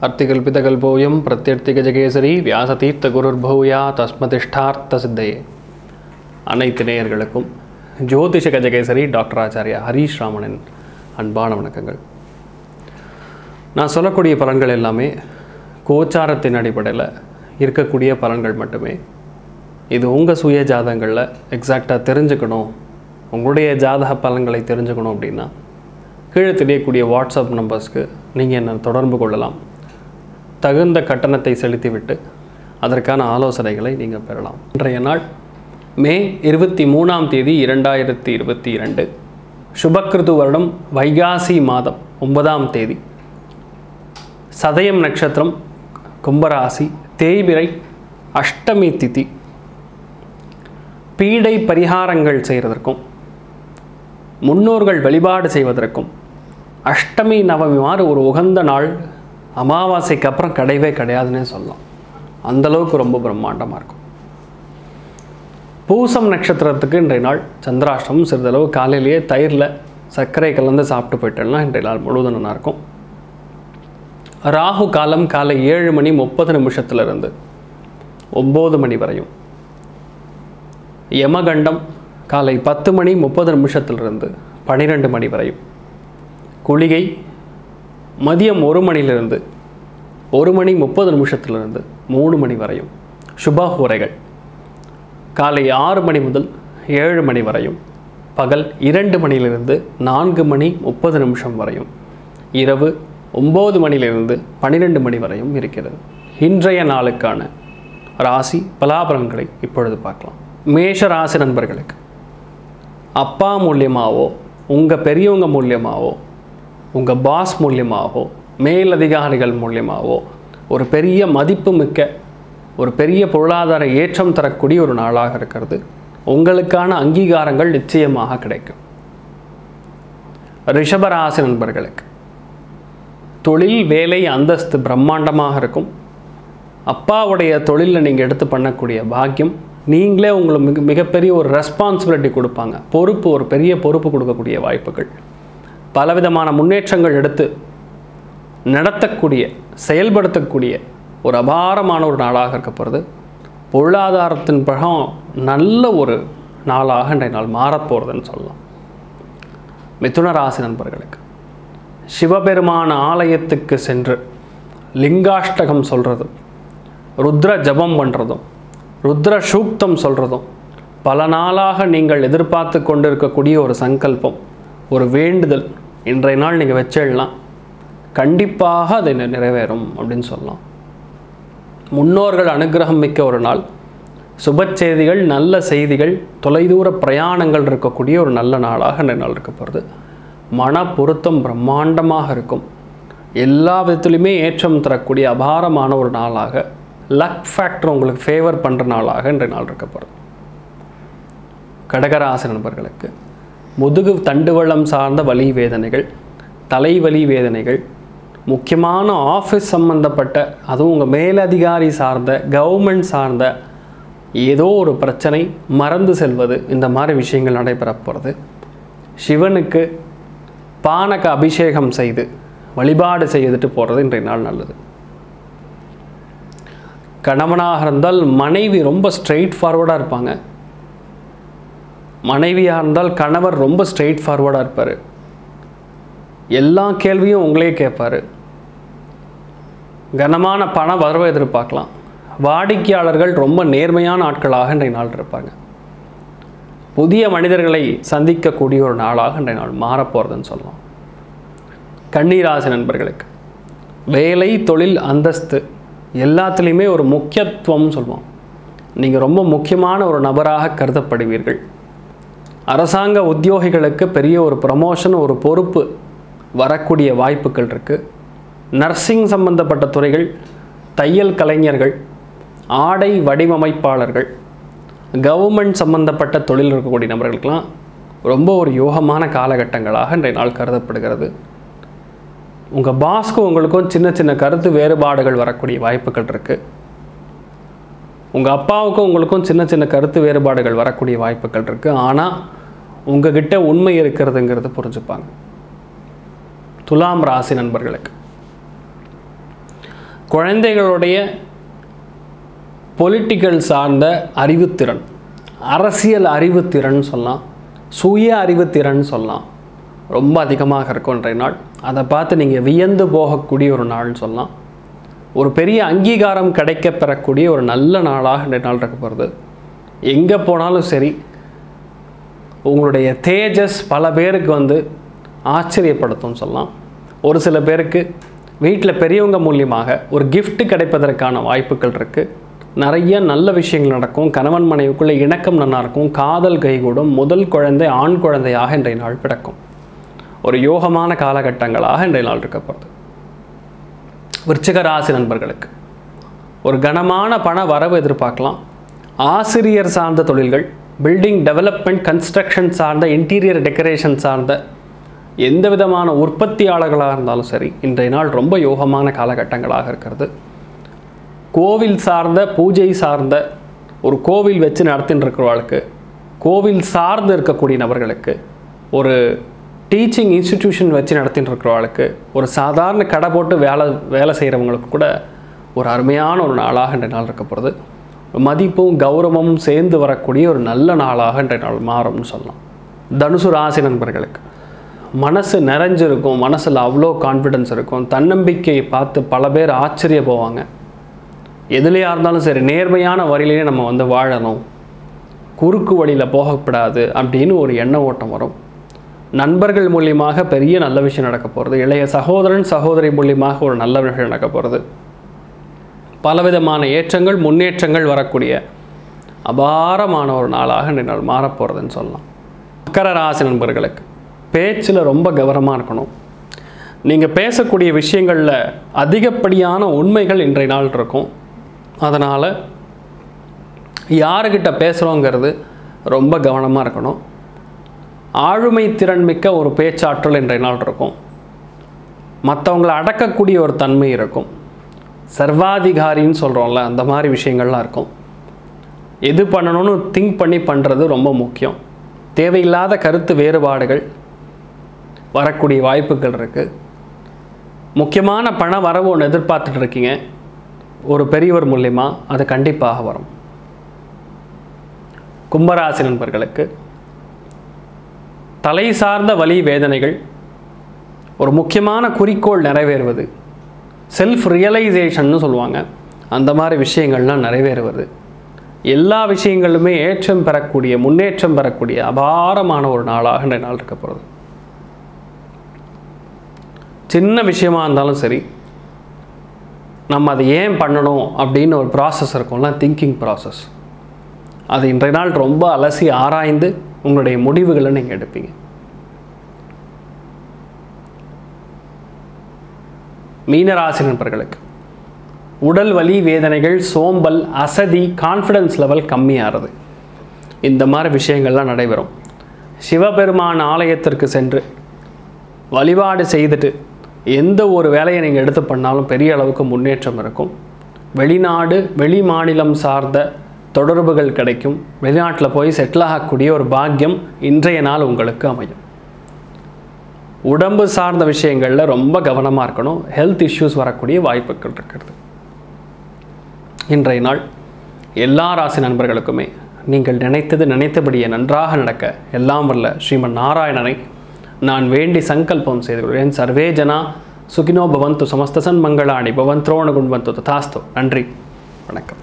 அர்த்திகல்பிதகல்போயம் பிரத்யர்த்திகஜகேசரி வியாசதீர்த்த குருர்பூயா தஸ்மதிஷ்டார்த்த சித்தையே அனைத்து நேயர்களுக்கும் ஜோதிஷ கஜகேசரி டாக்டர் ஆச்சாரியா ஹரீஷ் ராமனின் அன்பான வணக்கங்கள் நான் சொல்லக்கூடிய பலன்கள் எல்லாமே கோச்சாரத்தின் அடிப்படையில் இருக்கக்கூடிய பலன்கள் மட்டுமே இது உங்கள் சுய ஜாதகங்களில் எக்ஸாக்டாக தெரிஞ்சுக்கணும் உங்களுடைய ஜாதக பலன்களை தெரிஞ்சுக்கணும் அப்படின்னா கீழே தெரியக்கூடிய வாட்ஸ்அப் நம்பர்ஸ்க்கு நீங்கள் என்னை தொடர்பு கொள்ளலாம் தகுந்த கட்டணத்தை செலுத்திவிட்டு அதற்கான ஆலோசனைகளை நீங்கள் பெறலாம் இன்றைய நாள் மே இருபத்தி மூணாம் தேதி இரண்டாயிரத்தி இருபத்தி இரண்டு சுபக்கிருது வருடம் வைகாசி மாதம் ஒன்பதாம் தேதி சதயம் நட்சத்திரம் கும்பராசி தேய்பிரை அஷ்டமி திதி பீடை பரிகாரங்கள் செய்கிறதற்கும் முன்னோர்கள் வழிபாடு செய்வதற்கும் அஷ்டமி நவமி மாதிரி ஒரு உகந்த நாள் அமாவாசைக்கு அப்புறம் கிடையவே கிடையாதுன்னே சொல்லலாம் அந்தளவுக்கு ரொம்ப பிரம்மாண்டமாக இருக்கும் பூசம் நட்சத்திரத்துக்கு இன்றைய நாள் சந்திராஷ்டமம் சிறிதளவு காலையிலேயே தயிரில் சர்க்கரை கலந்து சாப்பிட்டு போயிட்டோம்னா இன்றைய நாள் முழுவதும் நல்லா இருக்கும் ராகு காலம் காலை ஏழு மணி முப்பது நிமிஷத்துலேருந்து ஒம்பது மணி வரையும் யமகண்டம் காலை பத்து மணி முப்பது நிமிஷத்திலிருந்து பன்னிரெண்டு மணி வரையும் குளிகை மதியம் ஒரு மணிலிருந்து ஒரு மணி முப்பது நிமிஷத்திலிருந்து மூணு மணி வரையும் சுபஹோரைகள் காலை ஆறு மணி முதல் ஏழு மணி வரையும் பகல் இரண்டு மணியிலிருந்து நான்கு மணி முப்பது நிமிஷம் வரையும் இரவு ஒம்பது மணியிலிருந்து பன்னிரெண்டு மணி வரையும் இருக்கிறது இன்றைய நாளுக்கான ராசி பலாபலன்களை இப்பொழுது பார்க்கலாம் மேஷ ராசி நண்பர்களுக்கு அப்பா மூலியமாவோ உங்கள் பெரியவங்க மூலியமாவோ உங்கள் பாஸ் மூலியமாகவோ மேலதிகாரிகள் மூலியமாகவோ ஒரு பெரிய மதிப்பு மிக்க ஒரு பெரிய பொருளாதார ஏற்றம் தரக்கூடிய ஒரு நாளாக இருக்கிறது உங்களுக்கான அங்கீகாரங்கள் நிச்சயமாக கிடைக்கும் ரிஷபராசி நண்பர்களுக்கு தொழில் வேலை அந்தஸ்து பிரம்மாண்டமாக இருக்கும் அப்பாவுடைய தொழிலில் நீங்கள் எடுத்து பண்ணக்கூடிய பாக்கியம் நீங்களே உங்களுக்கு மிக மிகப்பெரிய ஒரு ரெஸ்பான்சிபிலிட்டி கொடுப்பாங்க பொறுப்பு ஒரு பெரிய பொறுப்பு கொடுக்கக்கூடிய வாய்ப்புகள் பலவிதமான முன்னேற்றங்கள் எடுத்து நடத்தக்கூடிய செயல்படுத்தக்கூடிய ஒரு அபாரமான ஒரு நாளாக இருக்க போகிறது பொருளாதாரத்தின் பகம் நல்ல ஒரு நாளாக இன்றைய நாள் மாறப்போகிறதுன்னு சொல்லலாம் மிதுன ராசி நண்பர்களுக்கு சிவபெருமான ஆலயத்துக்கு சென்று லிங்காஷ்டகம் சொல்கிறதும் ருத்ர ஜபம் பண்ணுறதும் ருத்ர சூக்தம் சொல்கிறதும் பல நாளாக நீங்கள் எதிர்பார்த்து கொண்டிருக்கக்கூடிய ஒரு சங்கல்பம் ஒரு வேண்டுதல் இன்றைய நாள் நீங்கள் வச்சிடலாம் கண்டிப்பாக அது நிறைவேறும் அப்படின்னு சொல்லலாம் முன்னோர்கள் அனுகிரகம் மிக்க ஒரு நாள் சுப செய்திகள் நல்ல செய்திகள் தொலைதூர பிரயாணங்கள் இருக்கக்கூடிய ஒரு நல்ல நாளாக இந்த நாள் இருக்க போகிறது மன பொருத்தம் பிரம்மாண்டமாக இருக்கும் எல்லா விதத்துலையுமே ஏற்றம் தரக்கூடிய அபாரமான ஒரு நாளாக லக் ஃபேக்டர் உங்களுக்கு ஃபேவர் பண்ணுற நாளாக இன்றைய நாள் இருக்க போகிறது கடகராசி நண்பர்களுக்கு முதுகு தண்டுவளம் சார்ந்த வலி வேதனைகள் தலைவலி வேதனைகள் முக்கியமான ஆஃபீஸ் சம்மந்தப்பட்ட அதுவும் உங்கள் மேலதிகாரி சார்ந்த கவர்மெண்ட் சார்ந்த ஏதோ ஒரு பிரச்சனை மறந்து செல்வது இந்த மாதிரி விஷயங்கள் நடைபெற போகிறது சிவனுக்கு பானக அபிஷேகம் செய்து வழிபாடு செய்துட்டு போகிறது இன்றைய நாள் நல்லது கணவனாக இருந்தால் மனைவி ரொம்ப ஸ்ட்ரெயிட் ஃபார்வர்டாக இருப்பாங்க மனைவியாக இருந்தால் கணவர் ரொம்ப ஸ்ட்ரெயிட் ஃபார்வர்டாக இருப்பார் எல்லா கேள்வியும் உங்களே கேட்பார் கனமான பண வரவை எதிர்பார்க்கலாம் வாடிக்கையாளர்கள் ரொம்ப நேர்மையான ஆட்களாக இன்றைய நாள் இருப்பாங்க புதிய மனிதர்களை சந்திக்கக்கூடிய ஒரு நாளாக இன்றைய நாள் மாறப்போகிறதுன்னு சொல்லலாம் கண்ணீராசி நண்பர்களுக்கு வேலை தொழில் அந்தஸ்து எல்லாத்துலேயுமே ஒரு முக்கியத்துவம் சொல்லுவோம் நீங்கள் ரொம்ப முக்கியமான ஒரு நபராக கருதப்படுவீர்கள் அரசாங்க உத்தியோகிகளுக்கு பெரிய ஒரு ப்ரமோஷன் ஒரு பொறுப்பு வரக்கூடிய வாய்ப்புகள் இருக்குது நர்சிங் சம்பந்தப்பட்ட துறைகள் தையல் கலைஞர்கள் ஆடை வடிவமைப்பாளர்கள் கவர்மெண்ட் சம்பந்தப்பட்ட தொழில் இருக்கக்கூடிய நபர்களுக்கெல்லாம் ரொம்ப ஒரு யோகமான காலகட்டங்களாக இன்றைய நாள் கருதப்படுகிறது உங்கள் பாஸ்க்கும் உங்களுக்கும் சின்ன சின்ன கருத்து வேறுபாடுகள் வரக்கூடிய வாய்ப்புகள் இருக்குது உங்கள் அப்பாவுக்கும் உங்களுக்கும் சின்ன சின்ன கருத்து வேறுபாடுகள் வரக்கூடிய வாய்ப்புகள் இருக்குது ஆனால் உங்ககிட்ட உண்மை இருக்கிறதுங்கிறது புரிஞ்சுப்பாங்க துலாம் ராசி நண்பர்களுக்கு குழந்தைகளுடைய பொலிட்டிக்கல் சார்ந்த அறிவுத்திறன் அரசியல் அறிவுத்திறன் சொல்லலாம் சுய அறிவுத்திறன் சொல்லலாம் ரொம்ப அதிகமாக இருக்கும் இன்றைய நாள் அதை பார்த்து நீங்கள் வியந்து போகக்கூடிய ஒரு நாள்னு சொல்லலாம் ஒரு பெரிய அங்கீகாரம் கிடைக்க பெறக்கூடிய ஒரு நல்ல நாளாக இன்றைய நாள் இருக்க போகிறது எங்கே போனாலும் சரி உங்களுடைய தேஜஸ் பல பேருக்கு வந்து ஆச்சரியப்படுத்தும் சொல்லலாம் ஒரு சில பேருக்கு வீட்டில் பெரியவங்க மூலியமாக ஒரு gift கிடைப்பதற்கான வாய்ப்புகள் இருக்குது நிறைய நல்ல விஷயங்கள் நடக்கும் கணவன் மனைவிக்குள்ளே இணக்கம் நல்லா இருக்கும் காதல் கைகூடும் முதல் குழந்தை ஆண் குழந்தையாக இன்றைய நாள் பிறக்கும் ஒரு யோகமான காலகட்டங்களாக இன்றைய நாள் இருக்க போகிறது விருச்சிக ராசி நண்பர்களுக்கு ஒரு கனமான பண வரவு எதிர்பார்க்கலாம் ஆசிரியர் சார்ந்த தொழில்கள் பில்டிங் டெவலப்மெண்ட் கன்ஸ்ட்ரக்ஷன் சார்ந்த இன்டீரியர் டெக்கரேஷன் சார்ந்த எந்த விதமான உற்பத்தியாளர்களாக இருந்தாலும் சரி இன்றைய நாள் ரொம்ப யோகமான காலகட்டங்களாக இருக்கிறது கோவில் சார்ந்த பூஜை சார்ந்த ஒரு கோவில் வச்சு நடத்தின்னு இருக்கிறவர்களுக்கு கோவில் சார்ந்து இருக்கக்கூடிய நபர்களுக்கு ஒரு டீச்சிங் இன்ஸ்டிடியூஷன் வச்சு நடத்திட்டு இருக்கிறவர்களுக்கு ஒரு சாதாரண கடை போட்டு வேலை வேலை செய்கிறவங்களுக்கு கூட ஒரு அருமையான ஒரு நாளாக இன்றைய நாள் இருக்க போகிறது மதிப்பும் கௌரவமும் சேர்ந்து வரக்கூடிய ஒரு நல்ல நாளாக இன்றைய நாள் மாறும்னு சொல்லலாம் தனுசு ராசி நண்பர்களுக்கு மனசு நிறைஞ்சிருக்கும் மனசில் அவ்வளோ கான்ஃபிடென்ஸ் இருக்கும் தன்னம்பிக்கையை பார்த்து பல பேர் ஆச்சரிய போவாங்க எதுலையா இருந்தாலும் சரி நேர்மையான வழியிலேயே நம்ம வந்து வாழணும் குறுக்கு வழியில் போகக்கூடாது அப்படின்னு ஒரு எண்ண ஓட்டம் வரும் நண்பர்கள் மூலியமாக பெரிய நல்ல விஷயம் நடக்க போகிறது இளைய சகோதரன் சகோதரி மூலியமாக ஒரு நல்ல விஷயம் நடக்க போகிறது பலவிதமான ஏற்றங்கள் முன்னேற்றங்கள் வரக்கூடிய அபாரமான ஒரு நாளாக இந்த நாள் மாறப்போகிறதுன்னு சொல்லலாம் மக்கர ராசி நண்பர்களுக்கு பேச்சில் ரொம்ப கவனமாக இருக்கணும் நீங்கள் பேசக்கூடிய விஷயங்களில் அதிகப்படியான உண்மைகள் இன்றைய நாள் இருக்கும் அதனால் யாருக்கிட்ட பேசுகிறோங்கிறது ரொம்ப கவனமாக இருக்கணும் ஆளுமை திறன் மிக்க ஒரு பேச்சாற்றல் இன்றைய நாள் இருக்கும் மற்றவங்களை அடக்கக்கூடிய ஒரு தன்மை இருக்கும் சர்வாதிகாரின்னு சொல்கிறோம்ல அந்த மாதிரி விஷயங்கள்லாம் இருக்கும் எது பண்ணணும்னு திங்க் பண்ணி பண்ணுறது ரொம்ப முக்கியம் தேவையில்லாத கருத்து வேறுபாடுகள் வரக்கூடிய வாய்ப்புகள் இருக்குது முக்கியமான பண வரவு ஒன்று எதிர்பார்த்துட்டு இருக்கீங்க ஒரு பெரியவர் மூலியமா அது கண்டிப்பாக வரும் கும்பராசி நண்பர்களுக்கு தலை சார்ந்த வலி வேதனைகள் ஒரு முக்கியமான குறிக்கோள் நிறைவேறுவது செல்ஃப் ரியலைசேஷன்னு சொல்லுவாங்க அந்த மாதிரி விஷயங்கள்லாம் நிறைவேறுவது எல்லா விஷயங்களுமே ஏற்றம் பெறக்கூடிய முன்னேற்றம் பெறக்கூடிய அபாரமான ஒரு நாளாக இந்த நாள் இருக்க போகிறது சின்ன விஷயமா இருந்தாலும் சரி நம்ம அதை ஏன் பண்ணணும் அப்படின்னு ஒரு ப்ராசஸ் இருக்கும்ல திங்கிங் ப்ராசஸ் அது இன்றைய நாள் ரொம்ப அலசி ஆராய்ந்து உங்களுடைய முடிவுகளை நீங்கள் எடுப்பீங்க மீனராசி நண்பர்களுக்கு உடல் வலி வேதனைகள் சோம்பல் அசதி கான்ஃபிடன்ஸ் லெவல் கம்மியாகிறது இந்த மாதிரி விஷயங்கள்லாம் நடைபெறும் சிவபெருமான் ஆலயத்திற்கு சென்று வழிபாடு செய்துட்டு எந்த ஒரு வேலையை நீங்கள் எடுத்து பண்ணாலும் பெரிய அளவுக்கு முன்னேற்றம் இருக்கும் வெளிநாடு வெளி மாநிலம் சார்ந்த தொடர்புகள் கிடைக்கும் வெளிநாட்டில் போய் செட்டில் ஆகக்கூடிய ஒரு பாக்கியம் இன்றைய நாள் உங்களுக்கு அமையும் உடம்பு சார்ந்த விஷயங்களில் ரொம்ப கவனமாக இருக்கணும் ஹெல்த் இஷ்யூஸ் வரக்கூடிய வாய்ப்புகள் இருக்கிறது இன்றைய நாள் எல்லா ராசி நண்பர்களுக்குமே நீங்கள் நினைத்தது நினைத்தபடியே நன்றாக நடக்க எல்லாம் வல்ல ஸ்ரீமன் நாராயணனை நான் வேண்டி சங்கல்பம் செய்து கொள்கிறேன் சர்வே ஜனா சுகினோ பவந்து சமஸ்தசன் மங்களாணி பவந்த்ரோண குண்வந்து ததாஸ்து நன்றி வணக்கம்